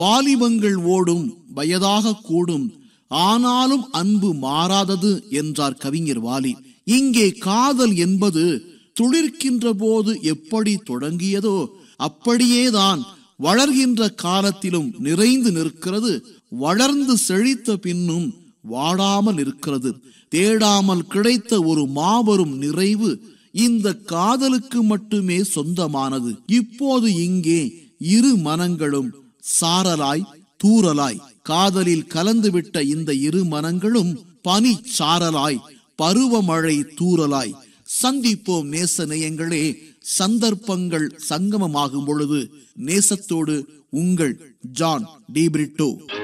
வாலிபங்கள் ஓடும் வயதாக கூடும் ஆனாலும் அன்பு மாறாதது என்றார் கவிஞர் வாலி இங்கே காதல் என்பது துளிர்க்கின்ற போது எப்படி தொடங்கியதோ அப்படியேதான் வளர்கின்ற காலத்திலும் நிறைந்து நிற்கிறது வளர்ந்து செழித்த பின்னும் வாடாமல் இருக்கிறது தேடாமல் கிடைத்த ஒரு மாபெரும் நிறைவு இந்த காதலுக்கு மட்டுமே சொந்தமானது இப்போது இங்கே இரு மனங்களும் சாரலாய் தூறலாய் காதலில் கலந்துவிட்ட இந்த இரு மனங்களும் பனி சாரலாய் பருவமழை தூறலாய் சந்திப்போம் நேச நேயங்களே சந்தர்ப்பங்கள் சங்கமமாகும் பொழுது நேசத்தோடு உங்கள் ஜான் டிபிரிட்டோ